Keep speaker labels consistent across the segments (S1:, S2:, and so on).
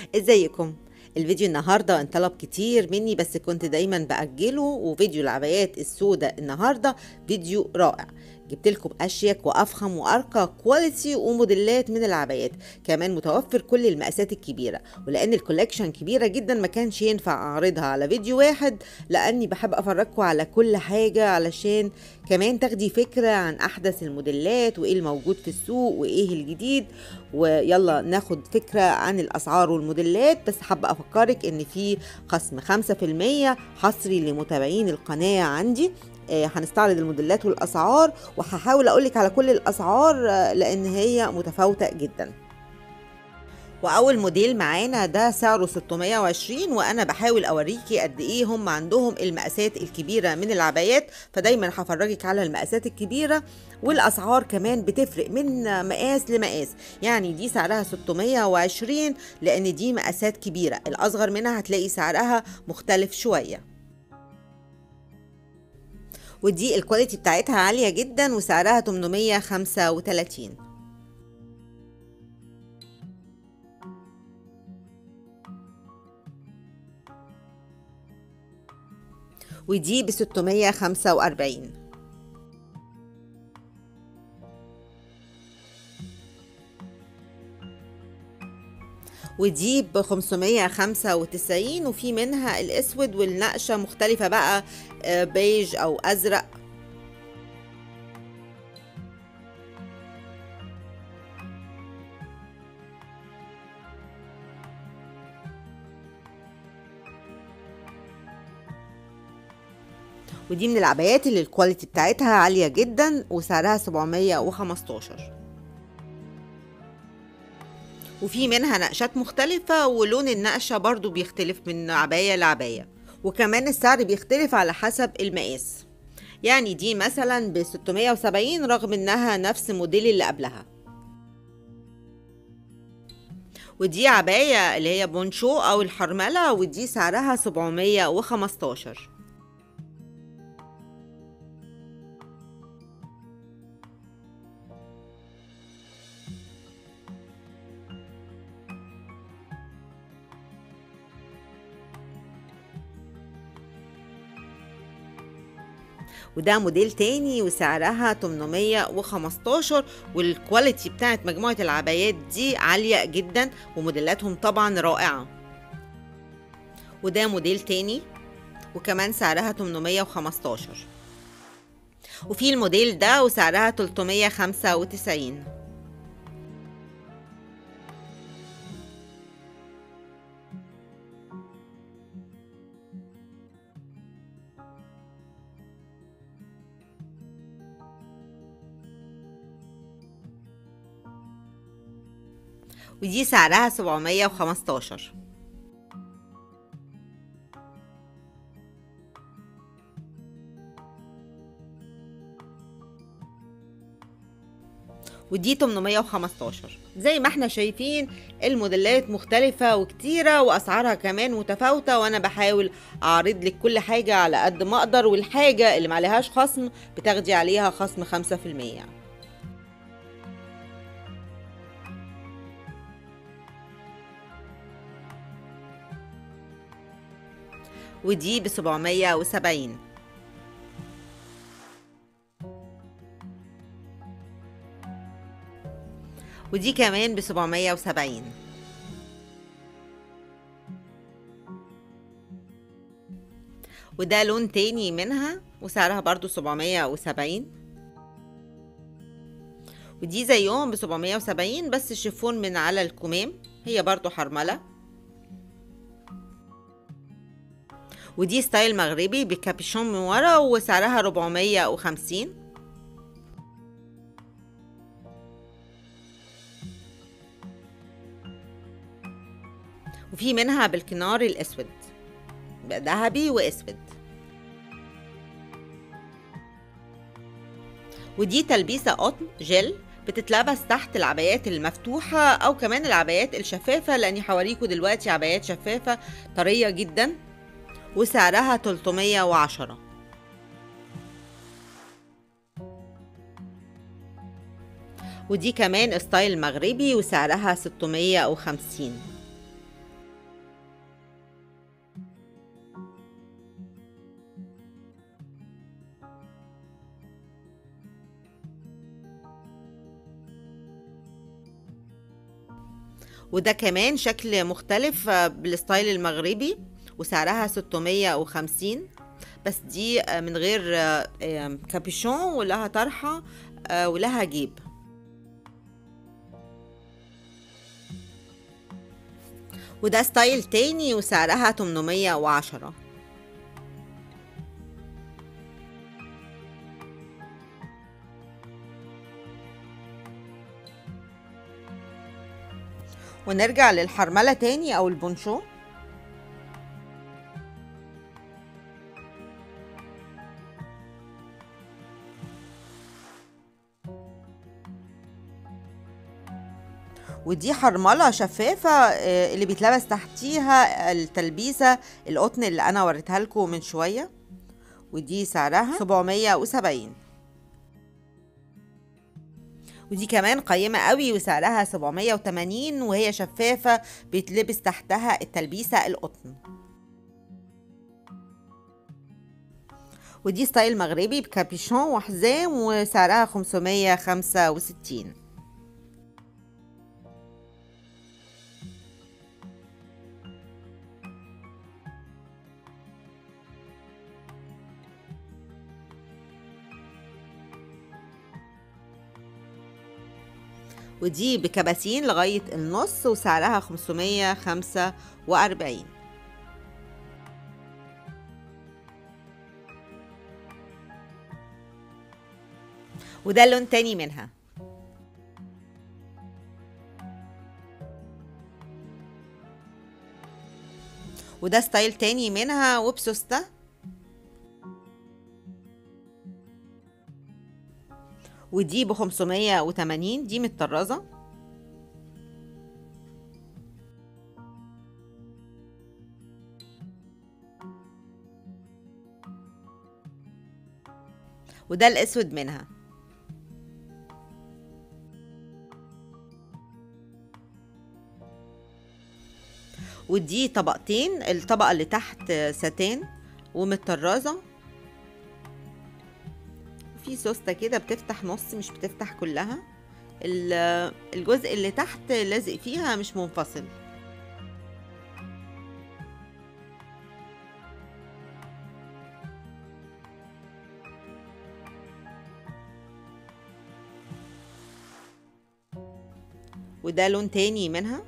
S1: ازيكم الفيديو النهاردة انطلب كتير مني بس كنت دايما بأجله وفيديو العبايات السوداء النهاردة فيديو رائع جبت لكم اشيك وافخم وارقى كواليتي وموديلات من العبايات كمان متوفر كل المقاسات الكبيره ولان الكولكشن كبيره جدا ما كانش ينفع اعرضها على فيديو واحد لاني بحب افرجكم على كل حاجه علشان كمان تاخدي فكره عن احدث الموديلات وايه الموجود في السوق وايه الجديد ويلا ناخد فكره عن الاسعار والموديلات بس حابه افكرك ان في خصم 5% حصري لمتابعين القناه عندي آه، هنستعرض الموديلات والاسعار وهحاول اقولك على كل الاسعار آه، لان هي متفاوته جدا واول موديل معانا ده سعره 620 وانا بحاول اوريكي قد ايه هم عندهم المقاسات الكبيره من العبايات فدايما هفرجك على المقاسات الكبيره والاسعار كمان بتفرق من مقاس لمقاس يعني دي سعرها 620 لان دي مقاسات كبيره الاصغر منها هتلاقي سعرها مختلف شويه ودي الكواليتي بتاعتها عالية جدا وسعرها 835 ودي ب 645 ودي ب 595 وفي منها الاسود والنقشه مختلفه بقى آه، بيج او ازرق ودي من العبايات اللي الكواليتي بتاعتها عالية جدا وسعرها 715 وفي منها نقشات مختلفة ولون النقشة برضو بيختلف من عباية لعباية وكمان السعر بيختلف على حسب المقاس يعني دي مثلا ب 670 رغم انها نفس موديل اللي قبلها ودي عباية اللي هي بونشو او الحرملة ودي سعرها 715 وده موديل تاني وسعرها 815 والكواليتي بتاعت مجموعة العبايات دي عالية جدا وموديلاتهم طبعا رائعة وده موديل تاني وكمان سعرها 815 وفي الموديل ده وسعرها 395 ودي سعرها 715 ودي 815 زي ما احنا شايفين الموديلات مختلفة وكتيرة وأسعارها كمان متفاوتة وأنا بحاول أعرض لك كل حاجة على قد ما أقدر والحاجة اللي معلهاش خصم بتاخدي عليها خصم 5% ودي ب 770 ودي كمان ب 770 وده لون تاني منها وسعرها برضو 770 ودي زيهم ب 770 بس شيفون من على الكمام هي برضو حرمله ودي ستايل مغربي بكابيشون من ورا وسعرها 450 وفي منها بالكنار الاسود ذهبي واسود ودي تلبيسة قطن جل بتتلبس تحت العبايات المفتوحة أو كمان العبايات الشفافة لأني هوريكم دلوقتي عبايات شفافة طرية جدا وسعرها 310 ودي كمان ستايل مغربي وسعرها 650 وده كمان شكل مختلف آه، بالستايل المغربي وسعرها 650 بس دي آه، من غير آه، آه، كابيشون ولها طرحة آه، ولها جيب وده ستايل تاني وسعرها 810 ونرجع للحرملة تاني أو البونشو ودي حرملة شفافة آه، اللي بيتلبس تحتيها التلبيسة القطن اللي أنا وريتها لكم من شوية ودي سعرها 770 ودي كمان قيمة قوي وسعرها 780 وهي شفافة بيتلبس تحتها التلبيسة القطن ودي ستايل مغربي بكابيشون وحزام وسعرها 565 ودي بكباسين لغاية النص وسعرها 545 وده لون تاني منها وده ستايل تاني منها وبسوستة ودي ب 580 دي متطرزة وده الاسود منها ودي طبقتين الطبقة اللي تحت ساتان ومتطرزة في سوستة كده بتفتح نص مش بتفتح كلها ال- الجزء اللي تحت لازق فيها مش منفصل وده لون تاني منها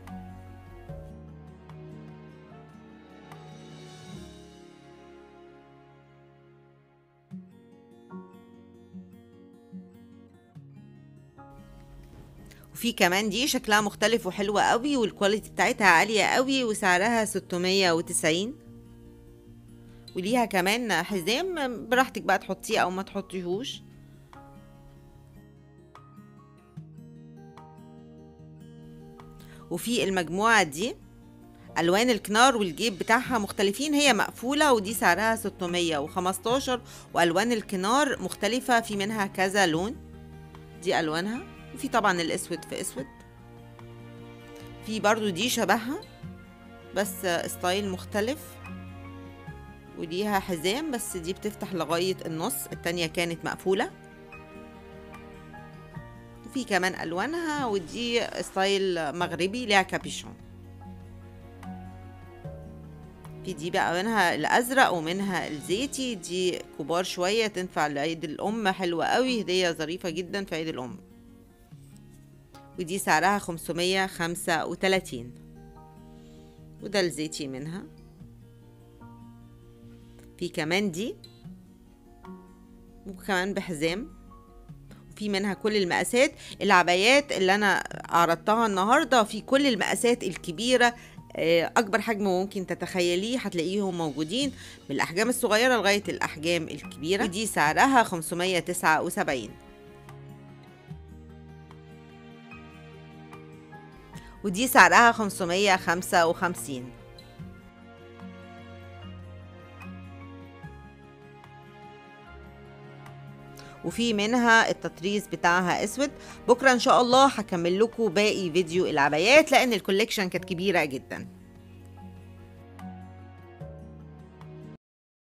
S1: وفي كمان دي شكلها مختلف وحلوة قوي والكواليتي بتاعتها عالية قوي وسعرها 690 وليها كمان حزام براحتك بقى تحطيه او ما تحطيهوش وفي المجموعة دي الوان الكنار والجيب بتاعها مختلفين هي مقفولة ودي سعرها 615 والوان الكنار مختلفة في منها كذا لون دي الوانها وفي طبعا الاسود في اسود في برضو دي شبهها بس ستايل مختلف وليها حزام بس دي بتفتح لغاية النص التانية كانت مقفولة وفي كمان ألوانها ودي ستايل مغربي ليها كابيشون في دي بقى منها الأزرق ومنها الزيتي دي كبار شوية تنفع لعيد الأم حلوة قوي هدية ظريفة جدا في عيد الأم ودي سعرها 535 وده الزيتي منها في كمان دي وكمان بحزام في منها كل المقاسات العبايات اللي انا عرضتها النهارده في كل المقاسات الكبيره آه، اكبر حجم ممكن تتخيليه هتلاقيهم موجودين من الاحجام الصغيره لغايه الاحجام الكبيره ودي سعرها 579 ودي سعرها 555 وفي منها التطريز بتاعها اسود بكره ان شاء الله هكمل لكم باقي فيديو العبايات لان الكوليكشن كانت كبيره جدا